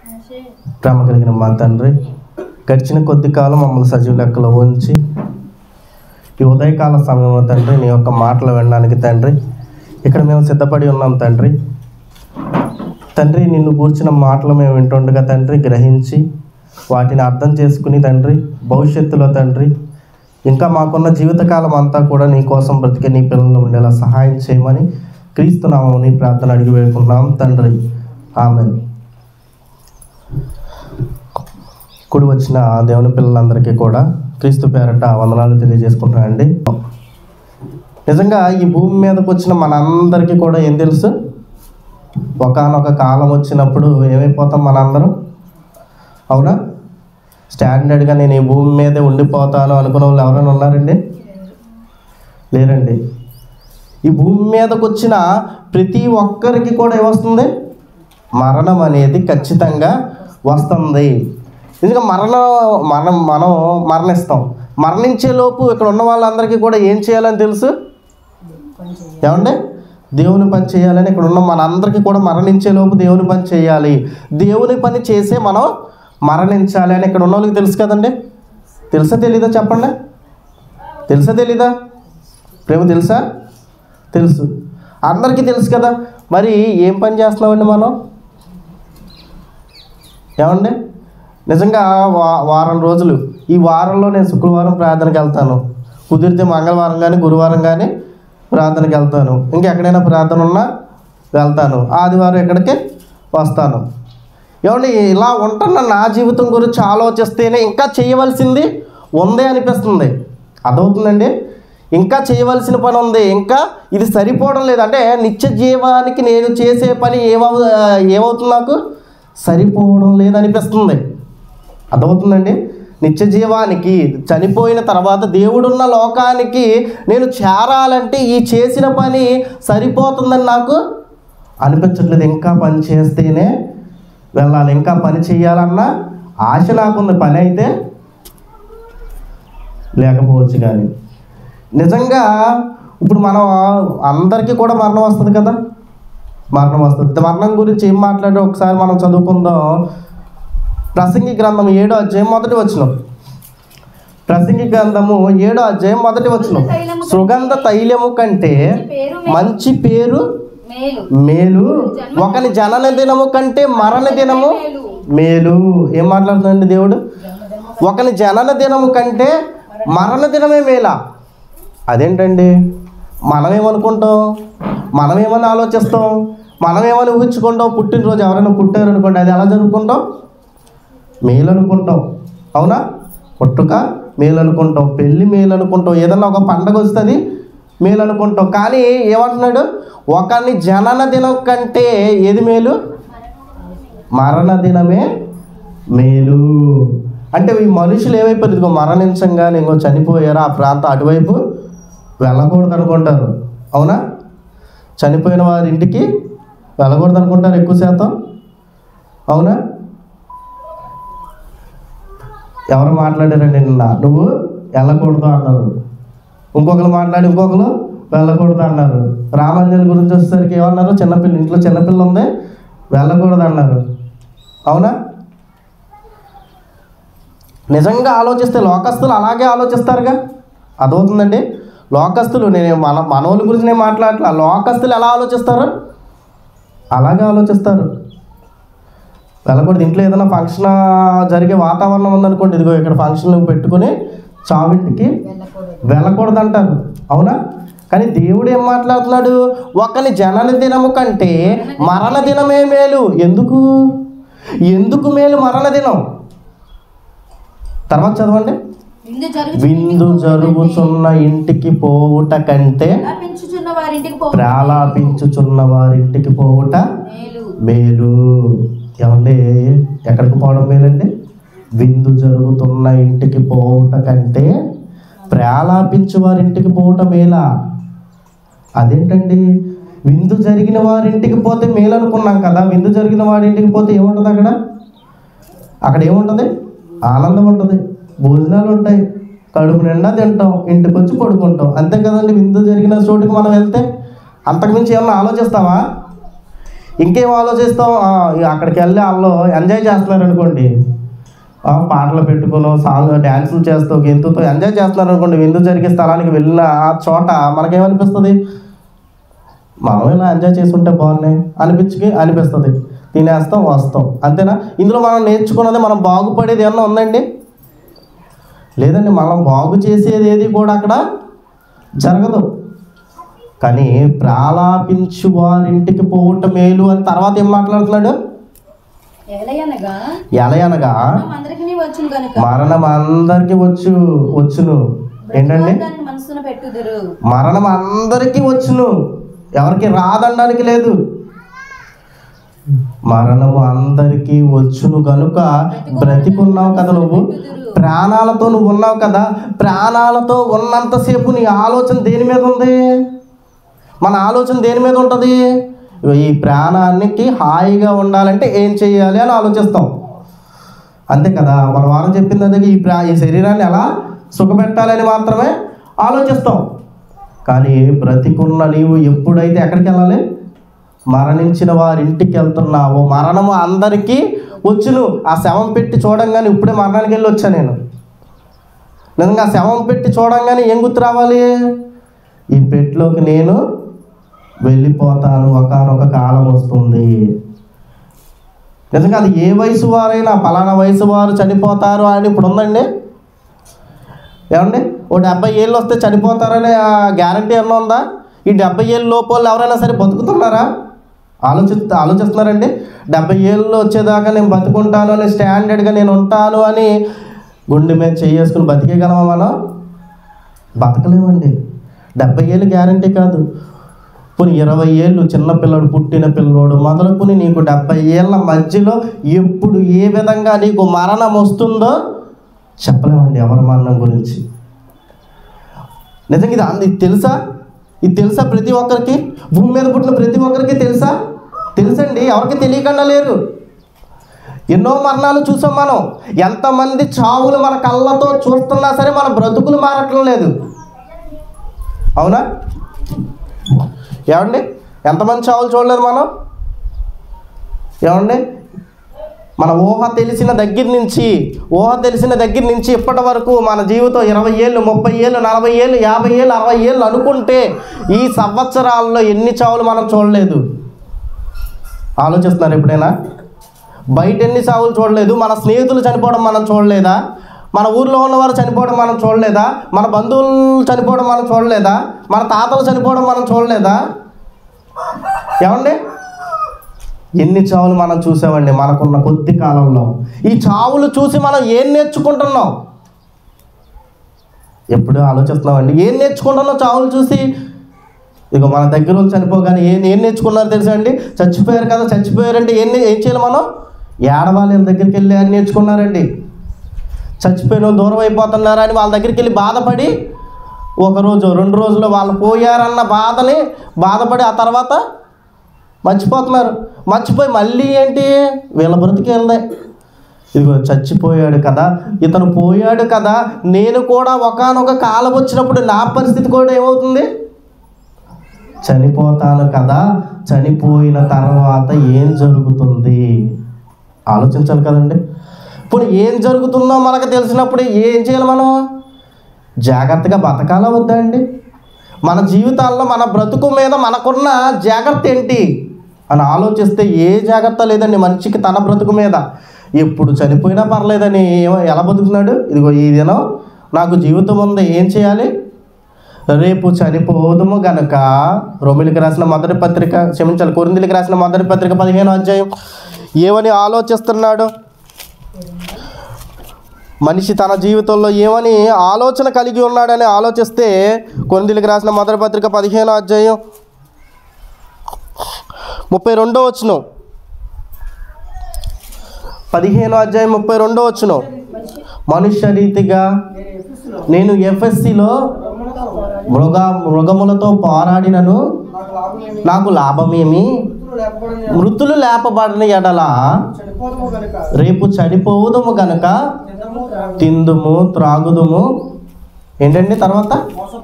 ప్రేమ కలిగిన మా తండ్రి గడిచిన కొద్ది కాలం మమ్మల్ని సజీవ లెక్కలో ఉంచి ఈ ఉదయకాల సమయంలో తండ్రి నీ యొక్క మాటలు వినడానికి తండ్రి ఇక్కడ మేము సిద్ధపడి ఉన్నాం తండ్రి తండ్రి నిన్ను కూర్చిన మాటలు మేము వింటుండగా తండ్రి గ్రహించి వాటిని అర్థం చేసుకుని తండ్రి భవిష్యత్తులో తండ్రి ఇంకా మాకున్న జీవితకాలం అంతా కూడా నీ కోసం బ్రతికే నీ పిల్లలు ఉండేలా సహాయం చేయమని క్రీస్తునామం నీ ప్రార్థన అడిగి వేడుకుంటున్నాం తండ్రి ఆమె కుడి వచ్చిన దేవుని పిల్లలందరికీ కూడా క్రీస్తు పేరట వందనాలు తెలియజేసుకుంటున్నానండి నిజంగా ఈ భూమి మీదకి వచ్చిన మనందరికీ కూడా ఏం తెలుసు ఒకానొక కాలం వచ్చినప్పుడు ఏమైపోతాం మనందరం అవునా స్టాండర్డ్గా నేను ఈ భూమి మీదే ఉండిపోతాను అనుకున్న వాళ్ళు ఎవరైనా ఉన్నారండి లేరండి ఈ భూమి మీదకి వచ్చిన ప్రతి ఒక్కరికి కూడా ఏమొస్తుంది మరణం అనేది ఖచ్చితంగా వస్తుంది ఎందుకంటే మరణం మనం మనం మరణిస్తాం మరణించే లోపు ఇక్కడ ఉన్న వాళ్ళందరికీ కూడా ఏం చేయాలని తెలుసు ఏమండి దేవుని పని చేయాలని ఇక్కడ ఉన్న మనందరికీ కూడా మరణించే లోపు దేవుని పని చేయాలి దేవుని పని చేసే మనం మరణించాలి అని ఇక్కడ ఉన్న వాళ్ళకి తెలుసు కదండి తెలుసా తెలీదా చెప్పండి తెలుసా తెలీదా ప్రేమ తెలుసా తెలుసు అందరికీ తెలుసు కదా మరి ఏం పని చేస్తున్నామండి మనం ఏమండి నిజంగా వా వారం రోజులు ఈ వారంలో నేను శుక్రవారం ప్రార్థనకి వెళ్తాను కుదిరితే మంగళవారం కానీ గురువారం కానీ ప్రార్థనకి వెళ్తాను ఇంకెక్కడైనా ప్రార్థన ఉన్నా వెళ్తాను ఆదివారం ఎక్కడికి వస్తాను ఏమండి ఇలా ఉంటున్న నా జీవితం గురించి ఆలోచిస్తేనే ఇంకా చేయవలసింది ఉందే అనిపిస్తుంది అదవుతుందండి ఇంకా చేయవలసిన పని ఉంది ఇంకా ఇది సరిపోవడం లేదు అంటే నిత్య జీవానికి నేను చేసే పని ఏమవు ఏమవుతుంది నాకు సరిపోవడం లేదనిపిస్తుంది అర్థమవుతుందండి నిత్య జీవానికి చనిపోయిన తర్వాత దేవుడున్న లోకానికి నేను చేరాలంటే ఈ చేసిన పని సరిపోతుందని నాకు అనిపించట్లేదు ఇంకా పని చేస్తేనే వెళ్ళాలి ఇంకా పని చేయాలన్న ఆశ నాకుంది పని అయితే లేకపోవచ్చు కానీ నిజంగా ఇప్పుడు మనం అందరికీ కూడా మరణం వస్తుంది కదా మరణం వస్తుంది మరణం గురించి ఏం మాట్లాడి ఒకసారి మనం చదువుకుందాం ప్రసంగి గ్రంథం ఏడో అధ్యాయం మొదటి వచ్చిన ప్రసంగి గ్రంథము ఏడో అధ్యాయం మొదటి వచ్చిన సుగంధ తైలము కంటే పేరు మంచి పేరు మేలు మేలు ఒకని జనన దినము కంటే మరణ దినము మేలు ఏం మాట్లాడుతుందండి దేవుడు ఒకని జనన దినము కంటే మరణ దినమే మేలా అదేంటండి మనమేమనుకుంటాం మనమేమని ఆలోచిస్తాం మనమేమని ఊహించుకుంటాం పుట్టినరోజు ఎవరైనా పుట్టారు అనుకోండి అది ఎలా జరుపుకుంటాం మేలు అనుకుంటాం అవునా పుట్టుక మేలు అనుకుంటాం పెళ్ళి మేలు అనుకుంటాం ఏదన్నా ఒక పండగ వస్తుంది మేలు అనుకుంటాం కానీ ఏమంటున్నాడు ఒకరిని జనన దినం కంటే ఏది మేలు మరణ దినమే మేలు అంటే ఈ మనుషులు ఏమైపోయారు ఇదిగో మరణించంగానే ఇంకో చనిపోయారు ఆ ప్రాంతం అటువైపు వెళ్ళకూడదు అనుకుంటారు అవునా చనిపోయిన వారి ఇంటికి వెళ్ళకూడదు అనుకుంటారు ఎక్కువ శాతం అవునా ఎవరు మాట్లాడారండి నిన్న నువ్వు వెళ్ళకూడదు అన్నారు ఇంకొకరు మాట్లాడి ఇంకొకరు వెళ్ళకూడదు అన్నారు రామాంజలి గురించి వచ్చేసరికి ఏమన్నారు చిన్నపిల్ల ఇంట్లో చిన్నపిల్ల ఉంది వెళ్ళకూడదు అన్నారు అవునా నిజంగా ఆలోచిస్తే లోకస్తులు అలాగే ఆలోచిస్తారుగా అదవుతుందండి లోకస్తులు నేను మన మనోళ్ళ గురించి నేను మాట్లాడట్లా లోకస్తులు ఎలా ఆలోచిస్తారు అలాగే ఆలోచిస్తారు వెళ్ళకూడదు ఇంట్లో ఏదైనా ఫంక్షన్ జరిగే వాతావరణం ఉందనుకోండి ఇదిగో ఇక్కడ ఫంక్షన్ పెట్టుకొని చావింటికి వెళ్ళకూడదు అంటారు అవునా కానీ దేవుడు ఏం మాట్లాడుతున్నాడు ఒకని జనన దినము కంటే మరణ దినమే మేలు ఎందుకు ఎందుకు మేలు మరణ దినం తర్వాత చదవండి విందు జరుగు విందు జరుగుచున్న ఇంటికి పోవుట కంటే పెంచుచున్న వారింటికి పో ప్రాలాపించుచున్న వారింటికి పోవుట మేలు మేలు ఏమండి ఎక్కడికి పోవడం మేలండి విందు జరుగుతున్న ఇంటికి పోవుట కంటే ప్రేలాపించు వారింటికి పోవుట మేలా అదేంటండి విందు జరిగిన వారింటికి పోతే మేలు అనుకున్నాం కదా విందు జరిగిన వారింటికి పోతే ఏముంటుంది అక్కడ అక్కడ ఏముంటుంది ఆనందం ఉంటుంది భోజనాలు ఉంటాయి కడుపు నిండా తింటాం ఇంటికి వచ్చి పడుకుంటాం అంతే కదండి విందు జరిగిన చోటుకి మనం వెళ్తే అంతకుమించి ఏమన్నా ఆలోచిస్తావా ఇంకేం ఆలోచిస్తాం ఆ, అక్కడికి వెళ్ళి వాళ్ళు ఎంజాయ్ చేస్తున్నారు అనుకోండి ఆ, పాటలు పెట్టుకుని సాంగ్ డ్యాన్సులు చేస్తూ గెంతుతో ఎంజాయ్ చేస్తున్నారు అనుకోండి విందు జరిగే స్థలానికి వెళ్ళిన ఆ చోట మనకేమనిపిస్తుంది మనం ఇలా ఎంజాయ్ చేసుకుంటే బాగున్నాయి అనిపించి అనిపిస్తుంది తినేస్తాం వస్తాం అంతేనా ఇందులో మనం నేర్చుకున్నది మనం బాగుపడేది ఏమన్నా ఉందండి లేదండి మనం బాగు చేసేది ఏది కూడా అక్కడ జరగదు కానీ ప్రాలాపించు వారింటికి పోవటం మేలు అని తర్వాత ఏం మాట్లాడుతున్నాడు ఎలయనగా ఎలయనగా అందరికి వచ్చును కనుక మరణం అందరికీ వచ్చు వచ్చును ఏంటండి దాన్ని మనసున పెట్టుదురు మరణం అందరికీ వచ్చును ఎవరికి రాదనడానికి లేదు మరణము అందరికీ వచ్చును కనుక బ్రతికున్నావు కదా నువ్వు ప్రాణాలతో నువ్వు ఉన్నావు కదా ప్రాణాలతో ఉన్నంతసేపు నీ ఆలోచన దేని మీద ఉంది మన ఆలోచన దేని మీద ఉంటుంది ఇగో ఈ ప్రాణానికి హాయిగా ఉండాలంటే ఏం చేయాలి అని ఆలోచిస్తాం అంతే కదా మన వారం చెప్పింది అదే ఈ ప్రా ఈ శరీరాన్ని ఎలా సుఖపెట్టాలని మాత్రమే ఆలోచిస్తాం కానీ బ్రతికున్న నీవు ఎప్పుడైతే ఎక్కడికి వెళ్ళాలి మరణించిన వారి ఇంటికి వెళ్తున్నావు మరణము అందరికీ వచ్చును ఆ శవం పెట్టి చూడంగానే ఇప్పుడే మరణానికి వెళ్ళి వచ్చా నేను నిజంగా ఆ శవం పెట్టి చూడంగానే ఏం గుర్తు రావాలి ఈ పెట్టిలోకి నేను వెళ్ళిపోతాను ఒకనొక కాలం వస్తుంది నిజంగా అది ఏ వయసు వారైనా పలానా వయసు వారు చనిపోతారు అని ఇప్పుడు ఉందండి ఏమండి ఓ డెబ్బై ఏళ్ళు వస్తే చనిపోతారనే గ్యారంటీ ఏమన్నా ఉందా ఈ డెబ్బై ఏళ్ళు లోపల ఎవరైనా సరే బతుకుతున్నారా ఆలోచి ఆలోచిస్తున్నారండి డెబ్బై ఏళ్ళు వచ్చేదాకా నేను బతుకుంటాను అని స్టాండర్డ్గా నేను ఉంటాను అని గుండె మీద చేసుకుని బతికేయగలమా మనం బతకలేమండి డెబ్బై ఏళ్ళు గ్యారంటీ కాదు పోనీ ఇరవై ఏళ్ళు చిన్న పిల్లడు పుట్టిన పిల్లోడు మొదలుకొని నీకు డెబ్బై ఏళ్ళ మధ్యలో ఎప్పుడు ఏ విధంగా నీకు మరణం వస్తుందో చెప్పలేమండి ఎవరి మరణం గురించి నిజంగా ఇది అంది ఇది తెలుసా ఇది తెలుసా ప్రతి ఒక్కరికి భూమి మీద పుట్టిన ప్రతి ఒక్కరికి తెలుసా తెలుసండి ఎవరికి తెలియకుండా లేరు ఎన్నో మరణాలు చూసాం మనం ఎంతమంది చావులు మన కళ్ళతో చూస్తున్నా సరే మన బ్రతుకులు మారటం లేదు అవునా ఏమండి ఎంతమంది చావులు చూడలేదు మనం ఏమండి మన ఊహ తెలిసిన దగ్గర నుంచి ఊహ తెలిసిన దగ్గర నుంచి ఇప్పటి వరకు మన జీవితం ఇరవై ఏళ్ళు ముప్పై ఏళ్ళు నలభై ఏళ్ళు యాభై ఏళ్ళు అరవై ఏళ్ళు అనుకుంటే ఈ సంవత్సరాల్లో ఎన్ని చావులు మనం చూడలేదు ఆలోచిస్తున్నారు ఎప్పుడైనా బయట ఎన్ని చావులు చూడలేదు మన స్నేహితులు చనిపోవడం మనం చూడలేదా మన ఊర్లో ఉన్నవారు చనిపోవడం మనం చూడలేదా మన బంధువులు చనిపోవడం మనం చూడలేదా మన తాతలు చనిపోవడం మనం చూడలేదా ఏమండి ఎన్ని చావులు మనం చూసామండి మనకున్న కొద్ది కాలంలో ఈ చావులు చూసి మనం ఏం నేర్చుకుంటున్నాం ఎప్పుడు ఆలోచిస్తున్నామండి ఏం నేర్చుకుంటున్నాం చావులు చూసి ఇక మన దగ్గర వాళ్ళు చనిపోగానే ఏం ఏం నేర్చుకున్నారు తెలుసా అండి చచ్చిపోయారు కదా చచ్చిపోయారంటే ఏం నే- ఏం చేయాలి మనం ఏడవాలి వాళ్ళ దగ్గరికి వెళ్ళి అని నేర్చుకున్నారండి చచ్చిపోయిన వాళ్ళు దూరం అయిపోతున్నారా అని వాళ్ళ దగ్గరికి వెళ్ళి బాధపడి ఒక రోజు రెండు రోజులు వాళ్ళు పోయారన్న బాధని బాధపడి ఆ తర్వాత మర్చిపోతున్నారు మర్చిపోయి మళ్ళీ ఏంటి వీళ్ళ బ్రతికి వెళ్దాయి ఇదిగో చచ్చిపోయాడు కదా ఇతను పోయాడు కదా నేను కూడా ఒకానొక కాలం వచ్చినప్పుడు నా పరిస్థితి కూడా ఏమవుతుంది చనిపోతాను కదా చనిపోయిన తర్వాత ఏం జరుగుతుంది ఆలోచించాలి కదండి ఇప్పుడు ఏం జరుగుతుందో మనకు తెలిసినప్పుడు ఏం చేయాలి మనం జాగ్రత్తగా బతకాలా వద్దా అండి మన జీవితాల్లో మన బ్రతుకు మీద మనకున్న జాగ్రత్త ఏంటి అని ఆలోచిస్తే ఏ జాగ్రత్త లేదండి మనిషికి తన బ్రతుకు మీద ఎప్పుడు చనిపోయినా పర్లేదని ఏమో ఎలా బతుకుతున్నాడు ఇదిగో ఈ దినం నాకు జీవితం ఉంది ఏం చేయాలి రేపు చనిపోదుము గనక రోమిలికి రాసిన మొదటి పత్రిక క్షమించాలి కొరిందులకి రాసిన మొదటి పత్రిక పదిహేను అధ్యాయం ఏమని ఆలోచిస్తున్నాడు మనిషి తన జీవితంలో ఏమని ఆలోచన కలిగి ఉన్నాడని ఆలోచిస్తే కొరిందులకి రాసిన మొదటి పత్రిక పదిహేను అధ్యాయం ముప్పై రెండో వచ్చును పదిహేను అధ్యాయం ముప్పై రెండో వచ్చును మనుష్య రీతిగా నేను ఎఫ్ఎస్సిలో మృగ మృగములతో పోరాడినను నాకు లాభమేమి నాకు లాభమేమి మృతులు లేకపోవడం మృతులు లేపబడిన ఎడల చనిపోతాము కనుక రేపు చనిపోవుదము గనక నిజము త్రాగు. తిందుము త్రాగుదుము ఏంటండి తర్వాత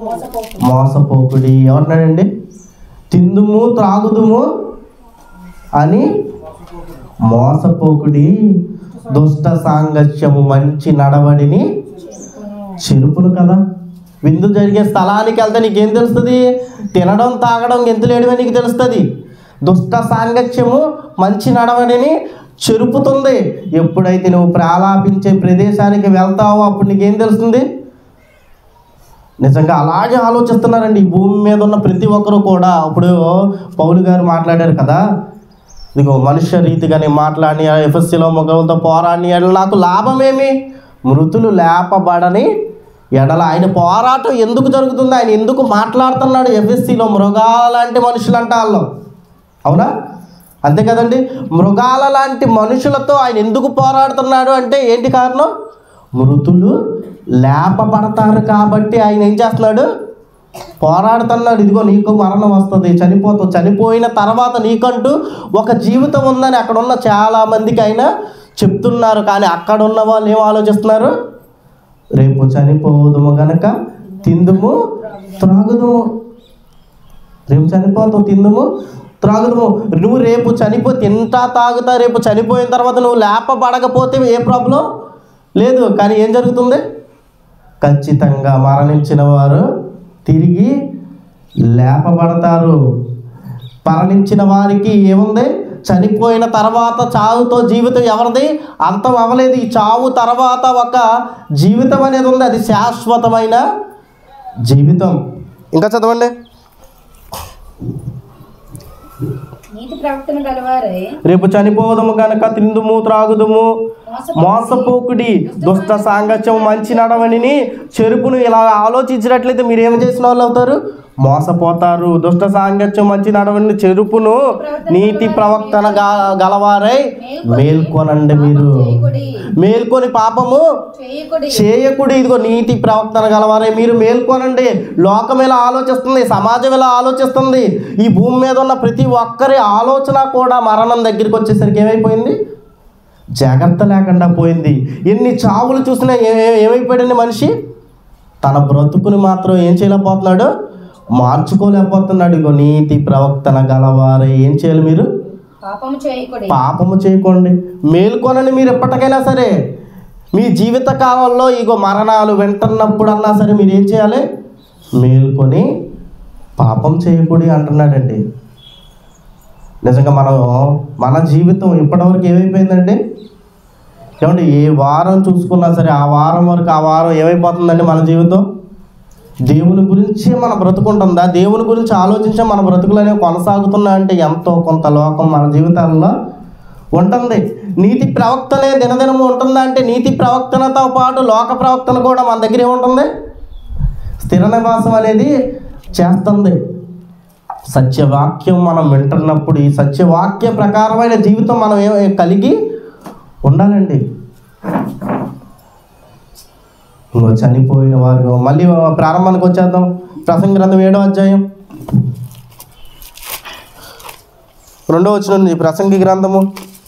మోసపోకు. మోసపోకుడి ఎవరినాడండి తిందుము త్రాగుదుము అని మోసపోకుడి దుష్ట సాంగత్యము మంచి నడవడిని చెరుపును కదా విందు జరిగే స్థలానికి వెళ్తే నీకేం తెలుస్తుంది తినడం తాగడం గెంతులేయడమే నీకు తెలుస్తుంది దుష్ట సాంగత్యము మంచి నడవడిని చెరుపుతుంది ఎప్పుడైతే నువ్వు ప్రాలాపించే ప్రదేశానికి వెళ్తావో అప్పుడు నీకేం తెలుస్తుంది నిజంగా అలాగే ఆలోచిస్తున్నారండి ఈ భూమి మీద ఉన్న ప్రతి ఒక్కరు కూడా ఇప్పుడు పౌలు గారు మాట్లాడారు కదా ఇదిగో మనుష్య రీతిగానే మాట్లాడి ఎఫ్ఎస్సిలో మొగలతో పోరాడి ఎడల నాకు లాభమేమి మృతులు లేపబడని ఎడల ఆయన పోరాటం ఎందుకు జరుగుతుంది ఆయన ఎందుకు మాట్లాడుతున్నాడు ఎఫ్ఎస్సిలో మృగాల లాంటి మనుషులు అంట వాళ్ళు అవునా అంతే కదండి మృగాల లాంటి మనుషులతో ఆయన ఎందుకు పోరాడుతున్నాడు అంటే ఏంటి కారణం మృతులు లేపబడతారు కాబట్టి ఆయన ఏం చేస్తున్నాడు పోరాడుతున్నాడు ఇదిగో నీకు మరణం వస్తుంది చనిపోతావు చనిపోయిన తర్వాత నీకంటూ ఒక జీవితం ఉందని అక్కడ ఉన్న చాలా మందికి ఆయన చెప్తున్నారు కానీ అక్కడ ఉన్న వాళ్ళు ఏం ఆలోచిస్తున్నారు రేపు చనిపోదుము గనక తిందుము త్రాగుదుము రేపు చనిపోతావు తిందుము త్రాగుదుము నువ్వు రేపు చనిపో తింటా తాగుతా రేపు చనిపోయిన తర్వాత నువ్వు లేపబడకపోతే ఏ ప్రాబ్లం లేదు కానీ ఏం జరుగుతుంది ఖచ్చితంగా మరణించిన వారు తిరిగి లేపబడతారు మరణించిన వారికి ఏముంది చనిపోయిన తర్వాత చావుతో జీవితం ఎవరిది అంతం అవ్వలేదు ఈ చావు తర్వాత ఒక జీవితం అనేది ఉంది అది శాశ్వతమైన జీవితం ఇంకా చదవండి నీతి ప్రవర్తన గలవారే రేపు చనిపోదము కనుక తిందుము త్రాగుదుము మోసపోకుడి దుష్ట సాంగత్యం మంచి నడవనిని చెరుపును ఇలా ఆలోచించినట్లయితే మీరు ఏం చేసిన వాళ్ళు అవుతారు మోసపోతారు దుష్ట సాంగత్యం మంచి నడవని చెరుపును నీతి ప్రవక్తన గా- గలవారై మేల్కొనండి మీరు చేయకుడి మేల్కొని పాపము చేయకుడి చేయకుడి ఇదిగో నీతి ప్రవక్తన గలవారే మీరు మేల్కొనండి లోకం ఎలా ఆలోచిస్తుంది సమాజం ఎలా ఆలోచిస్తుంది ఈ భూమి మీద ఉన్న ప్రతి ఒక్కరి ఆలోచన కూడా మరణం దగ్గరికి వచ్చేసరికి ఏమైపోయింది జాగ్రత్త లేకుండా పోయింది ఎన్ని చావులు చూసినా ఏ- ఏ- ఏమైపోయాడండి మనిషి తన బ్రతుకుని మాత్రం ఏం చేయలేకపోతున్నాడు మార్చుకోలేకపోతున్నాడు ఇగో నీతి ప్రవక్తన గలవారే ఏం చేయాలి మీరు పాపము చేయకుడి పాపము చేయకండి మేల్కొనండి మీరు ఎప్పటికైనా సరే మీ జీవిత కాలంలో ఇగో మరణాలు వెంటన్నప్పుడు అన్నా సరే మీరు ఏం చేయాలి మేల్కొని పాపం చేయకూడి అంటున్నాడండి నిజంగా మనం మన జీవితం ఇప్పటివరకు ఏమైపోయిందండి ఏమండి ఏ వారం చూసుకున్నా సరే ఆ వారం వరకు ఆ వారం ఏమైపోతుందండి మన జీవితం దేవుని గురించి మన బ్రతుకుంటుందా దేవుని గురించి ఆలోచించే మన బ్రతుకులు అనేవి కొనసాగుతున్నా అంటే ఎంతో కొంత లోకం మన జీవితాల్లో ఉంటుంది నీతి ప్రవక్తనే దినదినము ఉంటుందా అంటే నీతి ప్రవక్తనతో పాటు లోక ప్రవక్తన కూడా మన దగ్గర ఏముంటుంది స్థిర నివాసం అనేది చేస్తుంది సత్యవాక్యం మనం వింటున్నప్పుడు ఈ సత్యవాక్య ప్రకారమైన జీవితం మనం ఏ కలిగి ఉండాలండి ఇంకో చనిపోయిన వారు మళ్ళీ ప్రారంభానికి వచ్చేద్దాం ప్రసంగ గ్రంథం ఏడో అధ్యాయం రెండో వచ్చిన ప్రసంగి గ్రంథము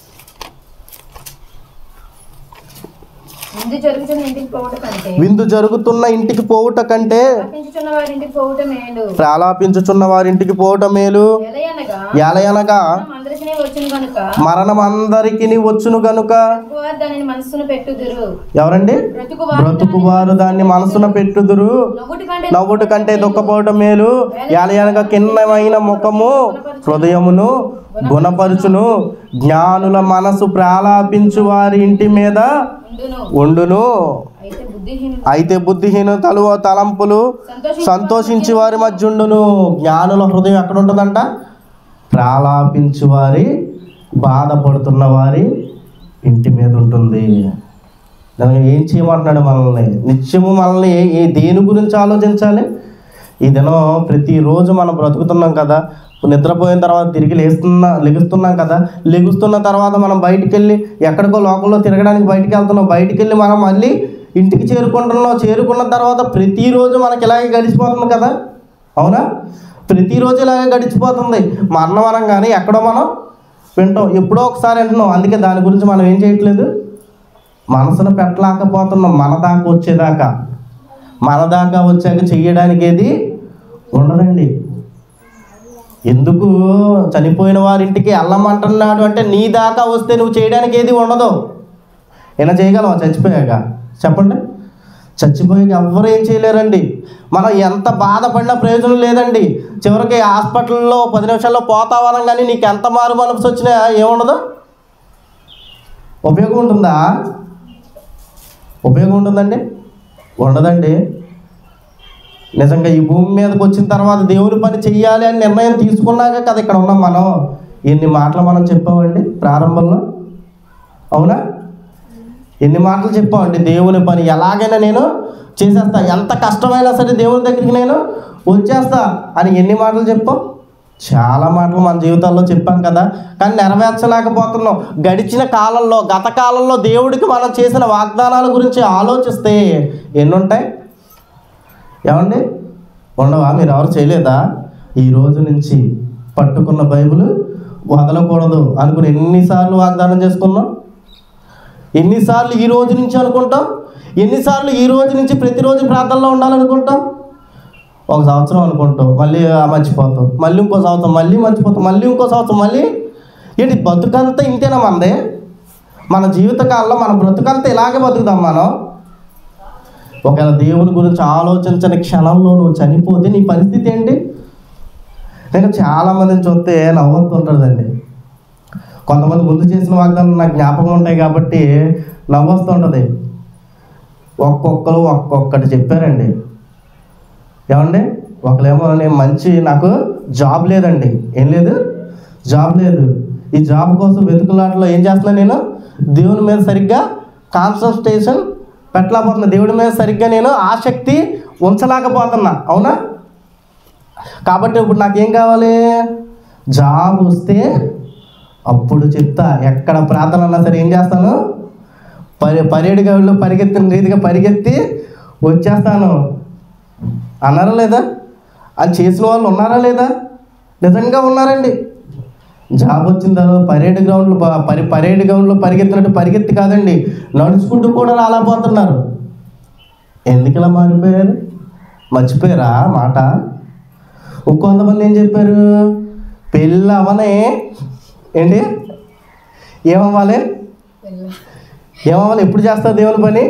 ముందు జరుగుతున్న ఇంటికి పోవటం కంటే విందు జరుగుతున్న ఇంటికి పోవుట కంటే తప్పించుచున్న వారి ఇంటికి పోవటం మేలు ప్రాలాపించుచున్న వారింటికి పోవటం మేలు ఎలయనగా ఎలయనగా అందరికీ వచ్చిన కనుక మరణం అందరికి వచ్చును గనుక వారు దానిని మనస్సును పెట్టుదురు ఎవరండి బ్రతుకు బ్రతుకు వారు దాన్ని మనసున పెట్టుదురు నవ్వుటి కంటే నవ్వుట కంటే దుఃఖపోవటం మేలు ఎలయనగా కిన్నమైన ముఖము హృదయమును గుణపరుచును జ్ఞానుల మనసు ప్రాలాపించు వారి ఇంటి మీద ఉండును ఉండును అయితే బుద్ధిహీనులు అయితే బుద్ధిహీన తలువ తలంపులు సంతోషి సంతోషించి వారి మధ్య ఉండును జ్ఞానుల హృదయం ఎక్కడ ఉంటుందంట ప్రాలాపించు వారి బాధపడుతున్న వారి ఇంటి మీద ఉంటుంది దానికి ఏం చేయమంటున్నాడు మనల్ని నిత్యము మనల్ని ఏ ఏ దేని గురించి ఆలోచించాలి ఈ దినం ప్రతిరోజు మనం బ్రతుకుతున్నాం కదా నిద్రపోయిన తర్వాత తిరిగి లేస్తున్నా లెగుస్తున్నాం కదా లెగుస్తున్న తర్వాత మనం బయటికి వెళ్ళి ఎక్కడికో లోకంలో తిరగడానికి బయటికి వెళ్తున్నాం బయటికి వెళ్ళి మనం మళ్ళీ ఇంటికి చేరుకుంటున్నాం చేరుకున్న తర్వాత ప్రతిరోజు మనకి ఇలాగే గడిచిపోతుంది కదా అవునా ప్రతిరోజు ఇలాగే గడిచిపోతుంది మరణం అనగానే ఎక్కడో మనం వింటాం ఎప్పుడో ఒకసారి వింటున్నాం అందుకే దాని గురించి మనం ఏం చేయట్లేదు మనసును పెట్టలేకపోతున్నాం మన దాకా వచ్చేదాకా మన దాకా వచ్చాక చెయ్యడానికి ఏది ఉండదండి ఎందుకు చనిపోయిన వారింటికి వెళ్ళమంటున్నాడు అంటే నీ దాకా వస్తే నువ్వు చేయడానికి ఏది ఉండదు ఏమైనా చేయగలవా చచ్చిపోయాక చెప్పండి చచ్చిపోయాక ఎవ్వరు ఏం చేయలేరండి మనం ఎంత బాధపడినా ప్రయోజనం లేదండి చివరికి హాస్పిటల్లో పది నిమిషాల్లో పోతావనం కానీ నీకు ఎంత మారు మనసు వచ్చినా ఏముండదు ఉపయోగం ఉంటుందా ఉపయోగం ఉంటుందండి ఉండదండి నిజంగా ఈ భూమి మీదకి వచ్చిన తర్వాత దేవుని పని చెయ్యాలి అని నిర్ణయం తీసుకున్నాక కదా ఇక్కడ ఉన్నాం మనం ఎన్ని మాటలు మనం చెప్పామండి ప్రారంభంలో అవునా ఎన్ని మాటలు చెప్పామండి దేవుని పని ఎలాగైనా నేను చేసేస్తా ఎంత కష్టమైనా సరే దేవుని దగ్గరికి నేను వచ్చేస్తా అని ఎన్ని మాటలు చెప్పాం చాలా మాటలు మన జీవితాల్లో చెప్పాం కదా కానీ నెరవేర్చలేకపోతున్నాం గడిచిన కాలంలో గత కాలంలో దేవుడికి మనం చేసిన వాగ్దానాల గురించి ఆలోచిస్తే ఎన్ని ఉంటాయి ఏమండి ఉండవా మీరు ఎవరు చేయలేదా ఈ రోజు నుంచి పట్టుకున్న బైబిల్ వదలకూడదు అనుకుని ఎన్నిసార్లు వాగ్దానం చేసుకున్నాం ఎన్నిసార్లు ఈ రోజు నుంచి అనుకుంటాం ఎన్నిసార్లు ఈ రోజు నుంచి ప్రతిరోజు ప్రార్థనలో ఉండాలనుకుంటాం ఒక సంవత్సరం అనుకుంటాం మళ్ళీ ఆ మర్చిపోతాం మళ్ళీ ఇంకో సంవత్సరం మళ్ళీ మర్చిపోతాం మళ్ళీ ఇంకో సంవత్సరం మళ్ళీ ఏంటి బతుకంతా ఇంతేనా మనదే మన జీవితకాలంలో మన బ్రతుకంతా ఇలాగే బతుకుదాం మనం ఒకవేళ దేవుని గురించి ఆలోచించని క్షణంలో నువ్వు చనిపోతే నీ పరిస్థితి ఏంటి నేను చాలామందిని చూస్తే నవ్వుతుంటుందండి కొంతమంది ముందు చేసిన వాగ్దానం నాకు జ్ఞాపకం ఉంటాయి కాబట్టి నవ్వొస్తుంటుంది ఒక్కొక్కరు ఒక్కొక్కటి చెప్పారండి ఏమండి ఒకళ్ళేమో నేను మంచి నాకు జాబ్ లేదండి ఏం లేదు జాబ్ లేదు ఈ జాబ్ కోసం వెతుకులాటలో ఏం చేస్తున్నా నేను దేవుని మీద సరిగ్గా కాన్సన్ట్రేషన్ పెట్టలేకపోతున్నా దేవుడి మీద సరిగ్గా నేను ఆసక్తి ఉంచలేకపోతున్నా అవునా కాబట్టి ఇప్పుడు నాకేం కావాలి జాబ్ వస్తే అప్పుడు చెప్తా ఎక్కడ ప్రార్థన అన్నా సరే ఏం చేస్తాను పరి పరేడు గవిలో పరిగెత్తిన రీతిగా పరిగెత్తి వచ్చేస్తాను అన్నారా లేదా అది చేసిన వాళ్ళు ఉన్నారా లేదా నిజంగా ఉన్నారండి జాబ్ వచ్చిన తర్వాత పరేడ్ గ్రౌండ్లో ప- పరి పరేడ్ గ్రౌండ్లో పరిగెత్తినట్టు పరిగెత్తి కాదండి నడుచుకుంటూ కూడా రాలేకపోతున్నారు ఎందుకు ఇలా మారిపోయారు మర్చిపోయారా మాట ఇంకొంతమంది ఏం చెప్పారు పెళ్ళి అవనే ఏంటి ఏమవ్వాలి ఏమవ్వాలి ఎప్పుడు చేస్తారు దేవుని పని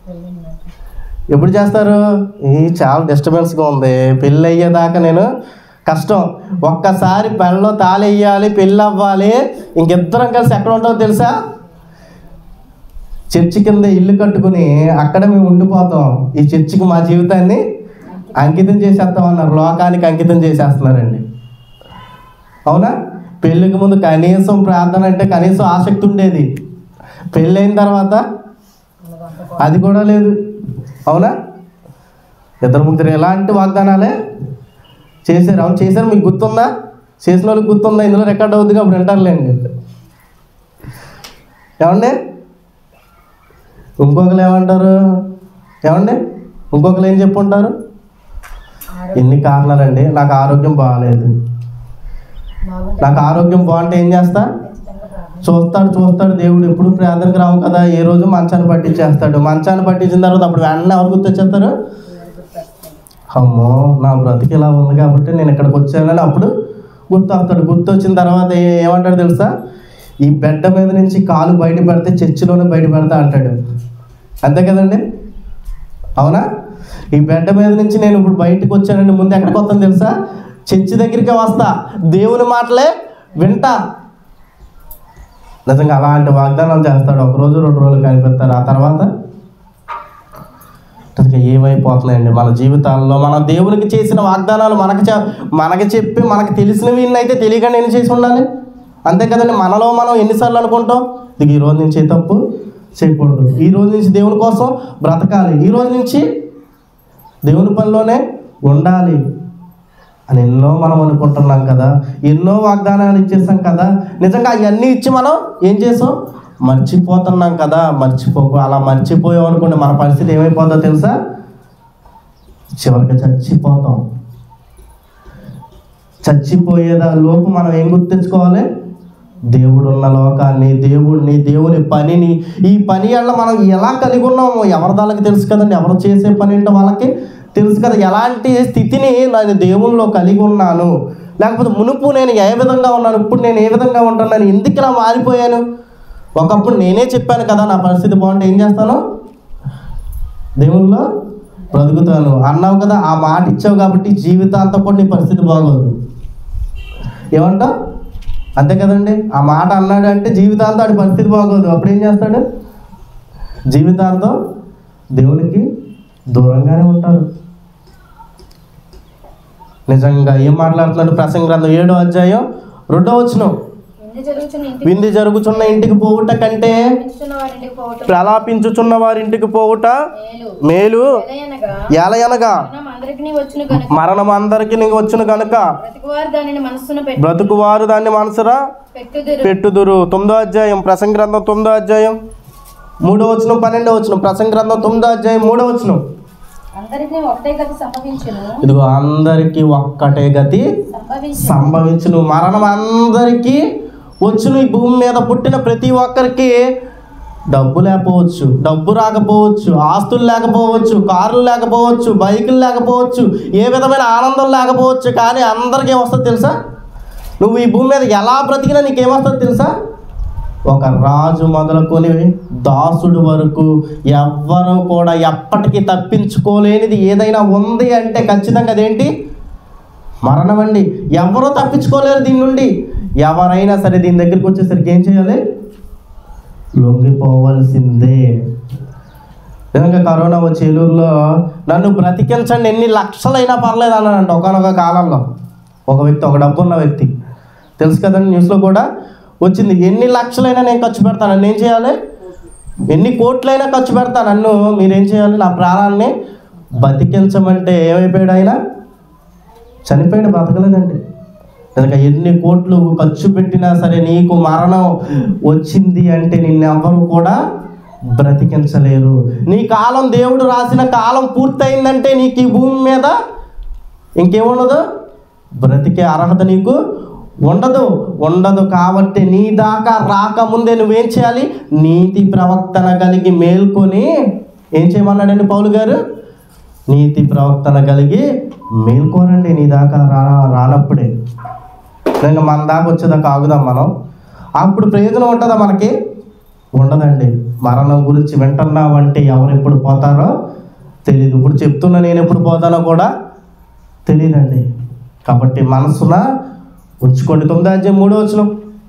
ఎప్పుడు చేస్తారు ఈ చాలా డిస్టర్బెన్స్గా ఉంది పెళ్ళి అయ్యేదాకా నేను కష్టం ఒక్కసారి పెళ్ళలో తాళి వేయాలి పెళ్ళి అవ్వాలి ఇంకిద్దరం కలిసి ఎక్కడ ఉంటామో తెలుసా చర్చి కింద ఇల్లు కట్టుకుని అక్కడ మేము ఉండిపోతాం ఈ చర్చికి మా జీవితాన్ని అంకితం చేసేస్తాం అన్నారు లోకానికి అంకితం చేసేస్తున్నారండి అవునా పెళ్ళికి ముందు కనీసం ప్రార్థన అంటే కనీసం ఆసక్తి ఉండేది పెళ్ళైన తర్వాత అది కూడా లేదు అవునా ఇద్దరు ముగ్గురు ఎలాంటి వాగ్దానాలే చేశారు అవును చేశారు మీకు గుర్తుందా చేసిన వాళ్ళకి గుర్తుందా ఇందులో రికార్డ్ అవుతుంది అప్పుడు వింటారులేండి ఏమండి ఇంకొకరు ఏమంటారు ఏమండి ఇంకొకరు ఏం చెప్పుంటారు ఎన్ని కారణాలండి నాకు ఆరోగ్యం బాగాలేదు నాకు ఆరోగ్యం బాగుంటే ఏం చేస్తా చూస్తాడు చూస్తాడు దేవుడు ఎప్పుడు ప్రార్థనకు రావు కదా ఏ రోజు మంచాన్ని పట్టించేస్తాడు మంచాన్ని పట్టించిన తర్వాత అప్పుడు వెంటనే ఎవరు గుర్తొచ్చేస్తారు అమ్మో నా బ్రతికి ఇలా ఉంది కాబట్టి నేను ఇక్కడికి వచ్చానని అప్పుడు గుర్తొస్తాడు గుర్తొచ్చిన తర్వాత ఏ- ఏమంటాడు తెలుసా ఈ బెడ్ మీద నుంచి కాలు బయట పెడితే చర్చిలోనే బయట పెడతా అంటాడు అంతే కదండి అవునా ఈ బెడ్ మీద నుంచి నేను ఇప్పుడు బయటకు వచ్చానండి ముందు ఎక్కడికి వస్తాను తెలుసా చర్చి దగ్గరికి వస్తా దేవుని మాటలే వింటా నిజంగా అలాంటి వాగ్దానాలు చేస్తాడు ఒక రోజు రెండు రోజులు కనిపెడతారు ఆ తర్వాత నిజంగా ఏమైపోతున్నాయండి మన జీవితాల్లో మన దేవునికి చేసిన వాగ్దానాలు మనకి చె- మనకి చెప్పి మనకి తెలిసినవి అయితే తెలియకుండా ఎన్ని చేసి ఉండాలి అంతే కదండి మనలో మనం ఎన్నిసార్లు అనుకుంటాం ఇది ఈ రోజు నుంచి ఏ తప్పు చేయకూడదు ఈ రోజు నుంచి దేవుని కోసం బ్రతకాలి ఈ రోజు నుంచి దేవుని పనిలోనే ఉండాలి అని ఎన్నో మనం అనుకుంటున్నాం కదా ఎన్నో వాగ్దానాలు ఇచ్చేసాం కదా నిజంగా అవన్నీ ఇచ్చి మనం ఏం చేసాం మర్చిపోతున్నాం కదా మర్చిపోకు అలా మర్చిపోయాం అనుకోండి మన పరిస్థితి ఏమైపోతుందో తెలుసా చివరికి చచ్చిపోతాం చచ్చిపోయేదా లోపు మనం ఏం గుర్తించుకోవాలి దేవుడు ఉన్న లోకాన్ని దేవుడిని దేవుని పనిని ఈ పని వల్ల మనం ఎలా కలిగి ఉన్నామో ఎవరి దానికి తెలుసు కదండి ఎవరు చేసే పని ఏంటో వాళ్ళకి తెలుసు కదా ఎలాంటి స్థితిని నేను దేవునిలో కలిగి ఉన్నాను లేకపోతే మునుపు నేను ఏ విధంగా ఉన్నాను ఇప్పుడు నేను ఏ విధంగా ఉంటున్నాను ఎందుకు ఇలా మారిపోయాను ఒకప్పుడు నేనే చెప్పాను కదా నా పరిస్థితి బాగుంటే ఏం చేస్తాను దేవుల్లో బ్రతుకుతాను అన్నావు కదా ఆ మాట ఇచ్చావు కాబట్టి జీవితాంతం కూడా నీ పరిస్థితి బాగోదు ఏమంటావు అంతే కదండి ఆ మాట అన్నాడు అంటే జీవితాంతం ఆడి పరిస్థితి బాగోదు అప్పుడు ఏం చేస్తాడు జీవితాంతం దేవునికి దూరంగానే ఉంటారు నిజంగా ఏం మాట్లాడుతున్నాడు ప్రసంగ గ్రంథం ఏడో అధ్యాయం రెండో వచ్చిన విందు జరుగుతున్న ఇంటికి విందు జరుగుచున్న ఇంటికి పోవుట కంటే పిలుచున్న వారింటికి పోవటం ప్రలాపించుచున్న వారింటికి పోవుట మేలు మేలు ఎలయనగా ఎలయనగా మనం అందరికీ వచ్చును గనుక మరణం అందరికి నీకు వచ్చును కనుక బ్రతికువారు దానిని మనస్సున పెట్టి బ్రతుకువారు దాన్ని మనసురా పెట్టుదురు పెట్టుదురు తొమ్మిదో అధ్యాయం ప్రసంగ గ్రంథం తొమ్మిదో అధ్యాయం మూడో వచనం పన్నెండో వచనం ప్రసంగ గ్రంథం తొమ్మిదో అధ్యాయం మూడో వచనం అందరికీ ఒకటే గతి సంభవించును ఇదిగో అందరికీ ఒక్కటే గతి సంభవించు సంభవించును మరణం అందరికీ వచ్చును ఈ భూమి మీద పుట్టిన ప్రతి ఒక్కరికి డబ్బు లేకపోవచ్చు డబ్బు రాకపోవచ్చు ఆస్తులు లేకపోవచ్చు కార్లు లేకపోవచ్చు బైకులు లేకపోవచ్చు ఏ విధమైన ఆనందం లేకపోవచ్చు కానీ అందరికీ ఏమొస్తుంది తెలుసా నువ్వు ఈ భూమి మీద ఎలా బ్రతికినా నీకేమొస్తుంది తెలుసా ఒక రాజు మొదలుకొని దాసుడు వరకు ఎవ్వరూ కూడా ఎప్పటికీ తప్పించుకోలేనిది ఏదైనా ఉంది అంటే ఖచ్చితంగా అదేంటి మరణం అండి ఎవరూ తప్పించుకోలేరు దీని నుండి ఎవరైనా సరే దీని దగ్గరికి వచ్చేసరికి ఏం చేయాలి లొంగిపోవలసిందే నిజంగా కరోనా వచ్చి ఏలూరులో నన్ను బ్రతికించండి ఎన్ని లక్షలైనా పర్లేదు అన్నాడంట ఒకనొక కాలంలో ఒక వ్యక్తి ఒక డబ్బు ఉన్న వ్యక్తి తెలుసు కదండి న్యూస్లో కూడా వచ్చింది ఎన్ని లక్షలైనా నేను ఖర్చు పెడతాను నన్ను ఏం చేయాలి ఎన్ని కోట్లైనా ఖర్చు పెడతాను నన్ను మీరేం చేయాలి నా ప్రాణాన్ని బతికించమంటే ఏమైపోయాడు ఆయన చనిపోయాడు బ్రతకలేదండి కనుక ఎన్ని కోట్లు ఖర్చు పెట్టినా సరే నీకు మరణం వచ్చింది అంటే నిన్నెవ్వరు కూడా బ్రతికించలేరు నీ కాలం దేవుడు రాసిన కాలం పూర్తయిందంటే నీకు ఈ భూమి మీద ఇంకేముండదు బ్రతికే అర్హత నీకు ఉండదు ఉండదు కాబట్టి నీ దాకా రాకముందే నువ్వేం చేయాలి నీతి ప్రవర్తన కలిగి మేల్కొని ఏం చేయమన్నాడండి పౌలు గారు నీతి ప్రవర్తన కలిగి మేల్కోనండి నీ దాకా రా రానప్పుడే నిన్న మన దాకా వచ్చేదాకా ఆగుదాం మనం అప్పుడు ప్రయోజనం ఉంటుందా మనకి ఉండదండి మరణం గురించి వింటున్నావంటే ఎవరు ఎప్పుడు పోతారో తెలియదు ఇప్పుడు చెప్తున్నా నేను ఎప్పుడు పోతానో కూడా తెలియదండి కాబట్టి మనసున ఉంచుకోండి తొమ్మిది అధ్యాయం మూడో వచ్చిన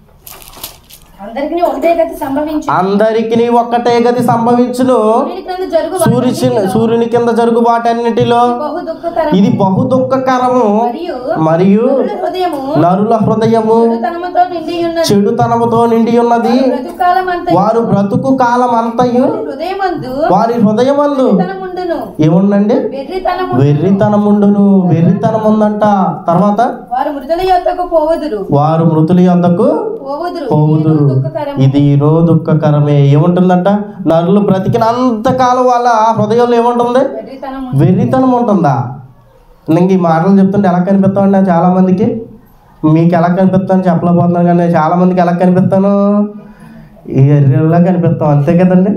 అందరికీ ఒకటే గతి సంభవించు అందరికి ఒక్కటే గతి సంభవించును సూర్యుని క్రింద జరుగు సూర్యుని సూర్యుని కింద జరుగు వాటన్నిటిలో బహు దుఃఖకరం ఇది బహు దుఃఖకరము మరియు మరియు నరుల హృదయము నరుల హృదయము చెడుతనముతో నిండి ఉన్నది చెడుతనముతో నిండి ఉన్నది బ్రతుకాలం అంతా వారు బ్రతుకు కాలం అంతయు హృదయమందు వారి హృదయమందు తనముండును ఏముందండి వెర్రితనము వెర్రితనముండును వెర్రితనం ఉందంట తర్వాత వారు మృతుల యొద్దకు పోవుదురు వారు మృతుల యొద్దకు పోవుదురు పోవుదురు ఇది దుఃఖకరం ఇది రో దుఃఖకరమే ఏముంటుందంట నరులు బ్రతికినంత కాలం వాళ్ళ హృదయంలో ఏముంటుంది వెర్రితనము వెర్రితనం ఉంటుందా ఇంక ఈ మాటలు చెప్తుంటే ఎలా కనిపిస్తామండి చాలా మందికి మీకు ఎలా కనిపిస్తాను చెప్పలేకపోతున్నాను కానీ చాలా మందికి ఎలా కనిపిస్తాను ఈ ఎర్రలా కనిపిస్తాం అంతే కదండి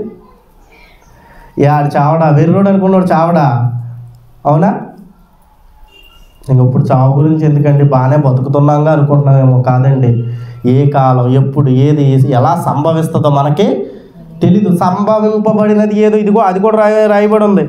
యాడు చావడా వెర్రోడు అనుకున్నాడు చావడా అవునా ఇంక ఇప్పుడు చావు గురించి ఎందుకండి బాగానే బతుకుతున్నాగా అనుకుంటున్నామేమో కాదండి ఏ కాలం ఎప్పుడు ఏది ఎలా సంభవిస్తుందో మనకి తెలీదు సంభవింపబడినది ఏదో ఇదిగో అది కూడా రాయ రాయబడి ఉంది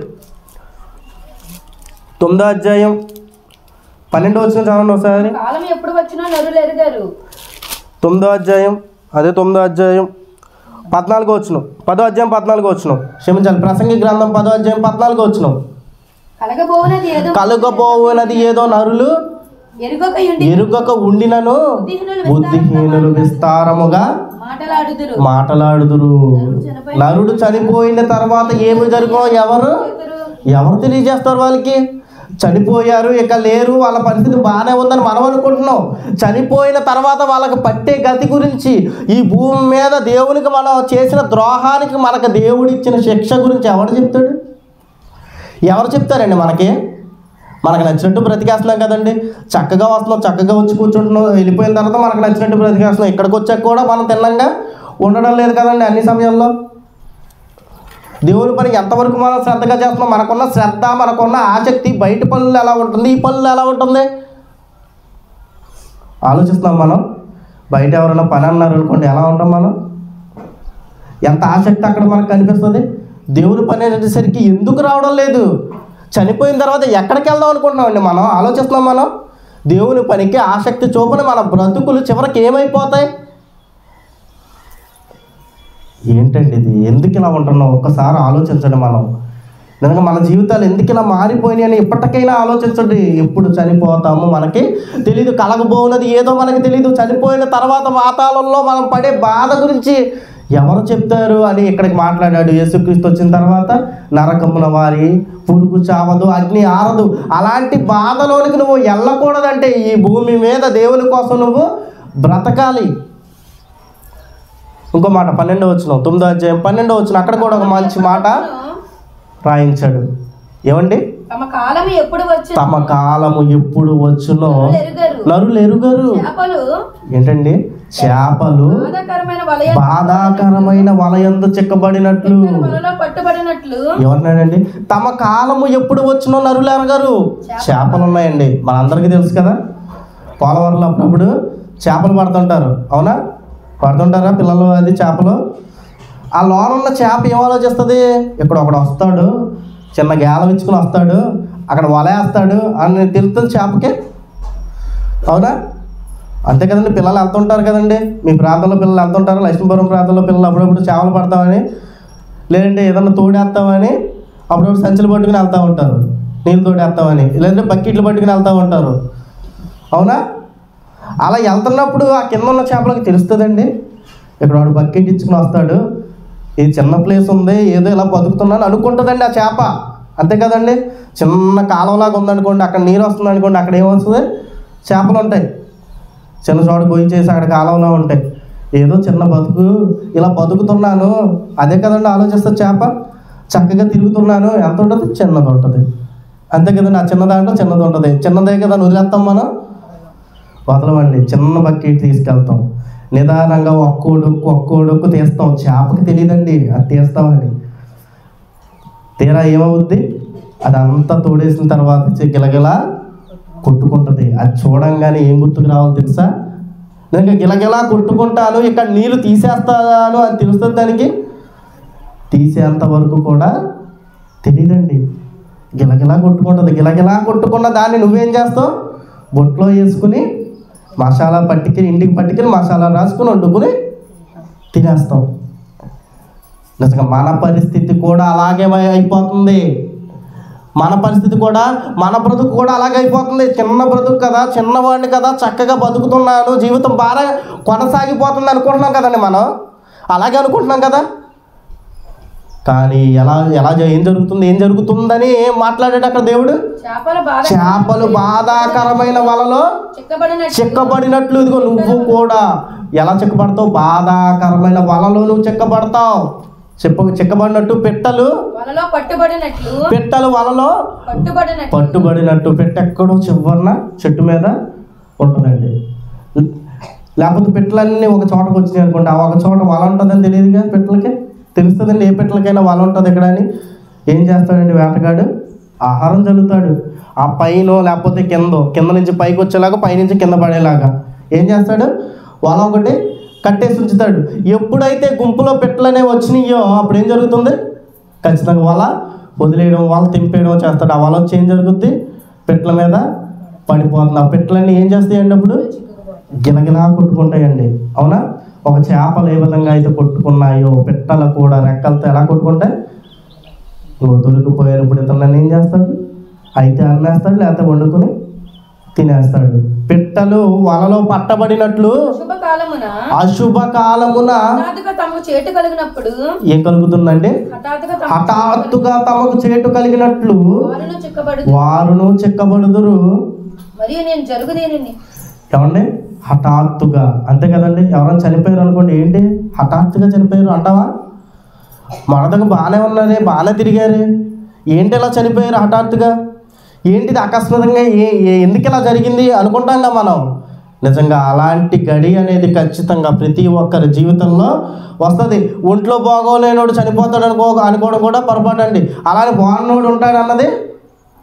తొమ్మిదో అధ్యాయం పన్నెండో వచ్చిన చదవండి ఒకసారి కాలం ఎప్పుడు వచ్చినా నరులు ఎరుగారు తొమ్మిదో అధ్యాయం అదే తొమ్మిదో అధ్యాయం పద్నాలుగో వచ్చిన పదో అధ్యాయం పద్నాలుగో వచ్చిన క్షమించాలి ప్రసంగి గ్రంథం పదో అధ్యాయం పద్నాలుగో వచ్చిన కలగబోనది ఏదో కలుగబోవునది ఏదో నరులు ఎరుగక యుండి ఎరుగక ఉండినను బుద్ధిహీనులు విస్తారముగా మాటలాడుదురు మాటలాడుదురు నరుడు చనిపోయిన తర్వాత ఏమి జరుగో ఎవరు ఎవరు తెలియజేస్తారు వాళ్ళకి చనిపోయారు ఇక లేరు వాళ్ళ పరిస్థితి బాగానే ఉందని మనం అనుకుంటున్నాం చనిపోయిన తర్వాత వాళ్ళకి పట్టే గతి గురించి ఈ భూమి మీద దేవునికి మనం చేసిన ద్రోహానికి మనకు దేవుడు ఇచ్చిన శిక్ష గురించి ఎవరు చెప్తాడు ఎవరు చెప్తారండి మనకి మనకు నచ్చినట్టు బ్రతికేస్తున్నాం కదండి చక్కగా వస్తున్నాం చక్కగా వచ్చి కూర్చుంటున్నాం వెళ్ళిపోయిన తర్వాత మనకు నచ్చినట్టు బ్రతికేస్తున్నాం ఇక్కడికి వచ్చాక కూడా మనం తిన్నంగా ఉండడం లేదు కదండి అన్ని సమయాల్లో దేవుని పని ఎంతవరకు మనం శ్రద్ధగా చేస్తున్నాం మనకున్న శ్రద్ధ మనకున్న ఆసక్తి బయట పనులు ఎలా ఉంటుంది ఈ పనులు ఎలా ఉంటుంది ఆలోచిస్తున్నాం మనం బయట ఎవరైనా పని అన్నారు అనుకోండి ఎలా ఉంటాం మనం ఎంత ఆసక్తి అక్కడ మనకు కనిపిస్తుంది దేవుని పని అనేసరికి ఎందుకు రావడం లేదు చనిపోయిన తర్వాత ఎక్కడికి వెళ్దాం అనుకుంటున్నామండి మనం ఆలోచిస్తున్నాం మనం దేవుని పనికి ఆసక్తి చూపని మన బ్రతుకులు చివరికి ఏమైపోతాయి ఏంటండి ఇది ఎందుకు ఇలా ఉంటున్నాం ఒక్కసారి ఆలోచించండి మనం నిజంగా మన జీవితాలు ఎందుకు ఇలా మారిపోయినాయి అని ఇప్పటికైనా ఆలోచించండి ఎప్పుడు చనిపోతాము మనకి తెలీదు కలగబోనది ఏదో మనకి తెలీదు చనిపోయిన తర్వాత వాతావరణంలో మనం పడే బాధ గురించి ఎవరు చెప్తారు అని ఇక్కడికి మాట్లాడాడు యేసుక్రీస్తు వచ్చిన తర్వాత నరకమున వారి పురుగు చావదు అగ్ని ఆరదు అలాంటి బాధలోనికి నువ్వు వెళ్ళకూడదంటే ఈ భూమి మీద దేవుని కోసం నువ్వు బ్రతకాలి ఇంకో మాట పన్నెండో వచ్చిన తొమ్మిదో అధ్యాయం పన్నెండో వచ్చిన అక్కడ కూడా ఒక మంచి మాట రాయించాడు ఏమండి తమ కాలం ఎప్పుడు వచ్చి తమ కాలము ఎప్పుడు వచ్చునో ఎరుగరు నరులు ఎరుగరు చేపలు ఏంటండి చేపలు బాధాకరమైన వలయ బాధాకరమైన వలయందు చిక్కబడినట్లు వలలో పట్టుబడినట్లు ఏమన్నాడండి తమ కాలము ఎప్పుడు వచ్చినో నరులు ఎరగరు చేపలు ఉన్నాయండి మనందరికీ తెలుసు కదా పోలవరంలో అప్పుడప్పుడు చేపలు పడుతుంటారు అవునా పడుతుంటారా పిల్లలు అది చేపలు ఆ లోన ఉన్న చేప ఏం ఆలోచిస్తుంది ఇక్కడ ఒకడు వస్తాడు చిన్న గేలం ఇచ్చుకుని వస్తాడు అక్కడ వలేస్తాడు అని తెలుస్తుంది చేపకి అవునా అంతే కదండి పిల్లలు వెళ్తుంటారు కదండి మీ ప్రాంతంలో పిల్లలు వెళ్తుంటారు లక్ష్మీపురం ప్రాంతంలో పిల్లలు అప్పుడప్పుడు చేపలు పడతామని లేదంటే ఏదన్నా తోడేస్తామని అప్పుడప్పుడు సంచులు పట్టుకుని వెళ్తూ ఉంటారు నీళ్ళు తోడేస్తామని లేదంటే బకెట్లు పట్టుకుని వెళ్తూ ఉంటారు అవునా అలా వెళ్తున్నప్పుడు ఆ కింద ఉన్న చేపలకు తెలుస్తుందండి ఇక్కడ వాడు బకెట్ ఇచ్చుకుని వస్తాడు ఇది చిన్న ప్లేస్ ఉంది ఏదో ఇలా బతుకుతున్నాను అనుకుంటుందండి ఆ చేప అంతే కదండి చిన్న కాలువలాగా ఉందనుకోండి అక్కడ నీరు వస్తుంది అనుకోండి అక్కడ ఏమొస్తుంది చేపలు ఉంటాయి చిన్న చోట గొయ్యి చేసి అక్కడ కాలంలో ఉంటాయి ఏదో చిన్న బతుకు ఇలా బతుకుతున్నాను అదే కదండి ఆలోచిస్తే చేప చక్కగా తిరుగుతున్నాను ఎంత ఉంటుంది చిన్నది ఉంటుంది అంతే కదండి ఆ చిన్న దాంట్లో చిన్నది ఉంటుంది చిన్నదే కదా వదిలేస్తాం మనం వదలమండి చిన్న బకెట్ తీసుకెళ్తాం నిదానంగా ఒక్కోడొక్కు ఒక్కోడొక్కు తీస్తాం చేపకి తెలియదండి అది తీస్తామని తీరా ఏమవుద్ది అదంతా తోడేసిన తర్వాత చి- గిలగిలా కొట్టుకుంటుంది అది చూడంగానే ఏం గుర్తుకు రావాలి తెలుసా నేను గిలగిలా కొట్టుకుంటాను ఇక్కడ నీళ్ళు తీసేస్తాను అని తెలుస్తుంది దానికి తీసేంత వరకు కూడా తెలియదండి గిలగిలా కొట్టుకుంటుంది గిలగిలా కొట్టుకున్న దాన్ని నువ్వేం చేస్తావు బొట్లో వేసుకుని మసాలా పట్టుకుని ఇంటికి పట్టుకుని మసాలా రాసుకుని వండుకుని తినేస్తాం నిజంగా మన పరిస్థితి కూడా అలాగే అయిపోతుంది మన పరిస్థితి కూడా మన బ్రతుకు కూడా అలాగే అయిపోతుంది చిన్న బ్రతుకు కదా చిన్నవాడిని కదా చక్కగా బతుకుతున్నాను జీవితం బాగా కొనసాగిపోతుంది అనుకుంటున్నాం కదండి మనం అలాగే అనుకుంటున్నాం కదా కానీ ఎలా ఎలా జ- ఏం జరుగుతుంది ఏం జరుగుతుందని ఏం మాట్లాడాడు అక్కడ దేవుడు చేపల బాధ చేపలు బాధాకరమైన వలలో చిక్కబడినట్లు చిక్కబడినట్లు ఇదిగో నువ్వు కూడా ఎలా చిక్కబడతావు బాధాకరమైన వలలో నువ్వు చిక్కబడతావు చెప్ప చిక్కబడినట్టు పెట్టలు వలలో పట్టుబడినట్లు పెట్టలు వలలో పట్టుబడినట్లు పట్టుబడినట్టు పెట్టెక్కడో చివరన చెట్టు మీద ఉంటుందండి లేకపోతే పెట్టలన్నీ ఒక చోటకు వచ్చినాయి అనుకోండి ఆ ఒక చోట వల ఉంటుందని తెలియదుగా పెట్టలకి తెలుస్తుందండి ఏ పెట్టలకైనా వల ఉంటుంది ఇక్కడ అని ఏం చేస్తాడండి వేటగాడు ఆహారం చల్లుతాడు ఆ పైన లేకపోతే కింద కింద నుంచి పైకి వచ్చేలాగా పైనుంచి కింద పడేలాగా ఏం చేస్తాడు వల ఒకటి కట్టేసి ఉంచుతాడు ఎప్పుడైతే గుంపులో పెట్టలనే వచ్చినాయో అప్పుడు ఏం జరుగుతుంది ఖచ్చితంగా వల వదిలేయడం వల తెంపేయడం చేస్తాడు ఆ వల వచ్చి ఏం జరుగుద్ది పెట్టల మీద పడిపోతుంది ఆ పెట్టలన్నీ ఏం చేస్తాయండి అప్పుడు గిలగిలా కొట్టుకుంటాయండి అవునా ఒక చేపలు ఏ విధంగా అయితే కొట్టుకున్నాయో పెట్టలు కూడా రెక్కలతో ఎలా కొట్టుకుంటాయి నువ్వు దొరికిపోయినప్పుడు ఇతను ఏం చేస్తాడు అయితే అన్నేస్తాడు లేకపోతే వండుకొని తినేస్తాడు పిట్టలు వలలో పట్టబడినట్లు శుభకాలమున అశుభ కాలమున హఠాత్తుగా తమకు చేటు కలిగినప్పుడు ఏం కలుగుతుందండి హఠాత్తుగా తమ హఠాత్తుగా తమకు చేటు కలిగినట్లు వారును చిక్కబడు వారును చిక్కబడుదురు మరియు నేను జరుగు దీనిని ఏమండి హఠాత్తుగా అంతే కదండి ఎవరైనా చనిపోయారు అనుకోండి ఏంటి హఠాత్తుగా చనిపోయారు అంటావా మరదకు బాగానే ఉన్నారే బాగానే తిరిగారే ఏంటి ఇలా చనిపోయారు హఠాత్తుగా ఏంటిది అకస్మాత్తుగా ఏ ఏ- ఎందుకు ఇలా జరిగింది అనుకుంటాంగా మనం నిజంగా అలాంటి గడి అనేది ఖచ్చితంగా ప్రతి ఒక్కరి జీవితంలో వస్తుంది ఒంట్లో బాగోలేనోడు చనిపోతాడు అనుకో అనుకోవడం కూడా పొరపాటు అండి అలానే బాగున్నోడు ఉంటాడు అన్నది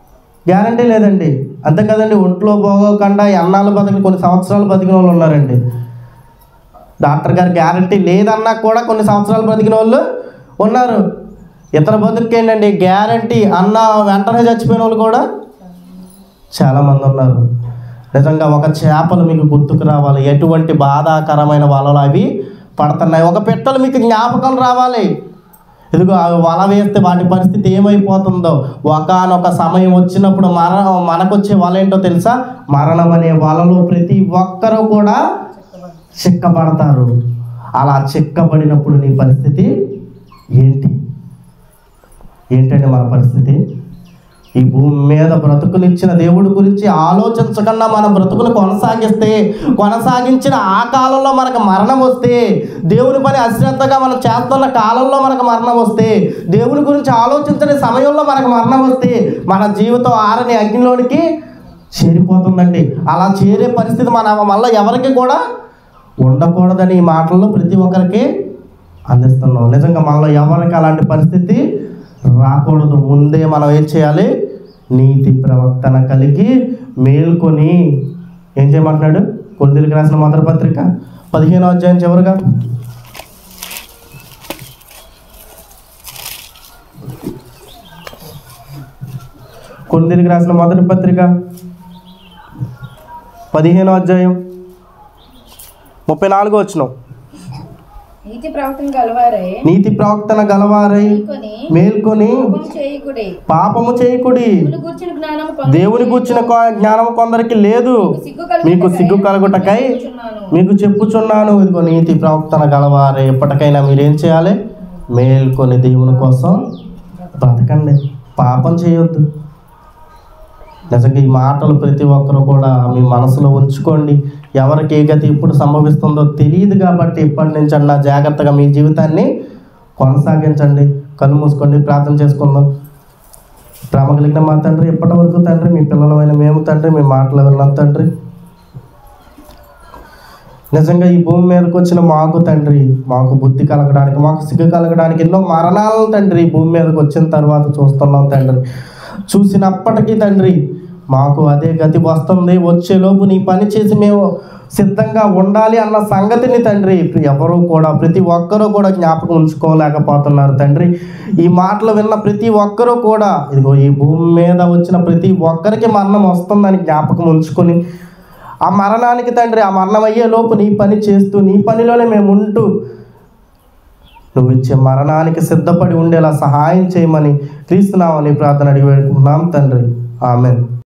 గ్యారంటీ లేదండి అంతే కదండి ఒంట్లో పోగకుండా ఎన్నాళ్ళు బతికి కొన్ని సంవత్సరాలు బతికిన వాళ్ళు ఉన్నారండి డాక్టర్ గారు గ్యారంటీ లేదన్నా కూడా కొన్ని సంవత్సరాలు బ్రతికిన వాళ్ళు ఉన్నారు ఇతర బతుకేంటండి గ్యారంటీ అన్న వెంటనే చచ్చిపోయిన వాళ్ళు కూడా చాలామంది ఉన్నారు నిజంగా ఒక చేపలు మీకు గుర్తుకు రావాలి ఎటువంటి బాధాకరమైన వలలు అవి పడుతున్నాయి ఒక పెట్టలు మీకు జ్ఞాపకం రావాలి ఇదిగో అవి వల వేస్తే వాటి పరిస్థితి ఏమైపోతుందో ఒకనొక సమయం వచ్చినప్పుడు మరణం మనకొచ్చే వల ఏంటో తెలుసా మరణం అనే వలలో ప్రతి ఒక్కరూ కూడా చిక్కబడతారు అలా చిక్కబడినప్పుడు నీ పరిస్థితి ఏంటి ఏంటండి మన పరిస్థితి ఈ భూమి మీద బ్రతుకునిచ్చిన దేవుడి గురించి ఆలోచించకుండా మన బ్రతుకును కొనసాగిస్తే కొనసాగించిన ఆ కాలంలో మనకు మరణం వస్తే దేవుని పని అశ్రద్ధగా మనం చేస్తున్న కాలంలో మనకు మరణం వస్తే దేవుని గురించి ఆలోచించని సమయంలో మనకు మరణం వస్తే మన జీవితం ఆరని అగ్నిలోనికి చేరిపోతుందండి అలా చేరే పరిస్థితి మన వల్ల ఎవరికి కూడా ఉండకూడదని ఈ మాటల్లో ప్రతి ఒక్కరికి అందిస్తున్నాం నిజంగా మనలో ఎవరికి అలాంటి పరిస్థితి రాకూడదు ముందే మనం ఏం చేయాలి నీతి ప్రవర్తన కలిగి మేల్కొని ఏం చేయమంటున్నాడు కొద్దికి రాసిన మొదటి పత్రిక పదిహేనో అధ్యాయం చివరిగా కొద్దికి రాసిన మొదటి పత్రిక పదిహేనో అధ్యాయం ముప్పై నాలుగో వచ్చినాం నీతి ప్రవర్తన గలవారే నీతి ప్రవక్తన గలవారై మేల్కొని మేల్కొని పాపం చేయకుడే పాపము చేయకుడి దేవుని గూర్చిన జ్ఞానము కొందరికి దేవుని కూర్చిన జ్ఞానం కొందరికి లేదు సిగ్గు కలుగుటకై మీకు సిగ్గు కలుగుటకై చెప్పుచున్నాను. మీకు చెప్పుచున్నాను ఇదిగో నీతి ప్రవక్తన గలవారే ఎప్పటికైనా మీరేం చేయాలి మేల్కొని దేవుని కోసం బ్రతకండి పాపం చేయొద్దు నిజంగా ఈ మాటలు ప్రతి ఒక్కరు కూడా మీ మనసులో ఉంచుకోండి ఎవరికి ఏ గతి ఎప్పుడు సంభవిస్తుందో తెలియదు కాబట్టి ఇప్పటి నుంచి అన్నా జాగ్రత్తగా మీ జీవితాన్ని కొనసాగించండి కళ్ళు మూసుకోండి ప్రార్థన చేసుకుందాం ప్రేమ కలిగిన మా తండ్రి ఎప్పటి వరకు తండ్రి మీ పిల్లలమైన మేము తండ్రి మీ మాటలు విన్నాం తండ్రి నిజంగా ఈ భూమి మీదకి వచ్చిన మాకు తండ్రి మాకు బుద్ధి కలగడానికి మాకు సిగ్గు కలగడానికి ఎన్నో మరణాలను తండ్రి ఈ భూమి మీదకి వచ్చిన తర్వాత చూస్తున్నాం తండ్రి చూసినప్పటికీ తండ్రి మాకు అదే గతి వస్తుంది వచ్చేలోపు నీ పని చేసి మేము సిద్ధంగా ఉండాలి అన్న సంగతిని తండ్రి ఎవరు కూడా ప్రతి ఒక్కరూ కూడా జ్ఞాపకం ఉంచుకోలేకపోతున్నారు తండ్రి ఈ మాటలు విన్న ప్రతి ఒక్కరూ కూడా ఇదిగో ఈ భూమి మీద వచ్చిన ప్రతి ఒక్కరికి మరణం వస్తుందని జ్ఞాపకం ఉంచుకొని ఆ మరణానికి తండ్రి ఆ మరణం అయ్యే లోపు నీ పని చేస్తూ నీ పనిలోనే మేము ఉంటూ నువ్వు ఇచ్చే మరణానికి సిద్ధపడి ఉండేలా సహాయం చేయమని క్రీస్తున్నామని ప్రార్థన అడిగి వేడుకుంటున్నాం తండ్రి ఆమెన్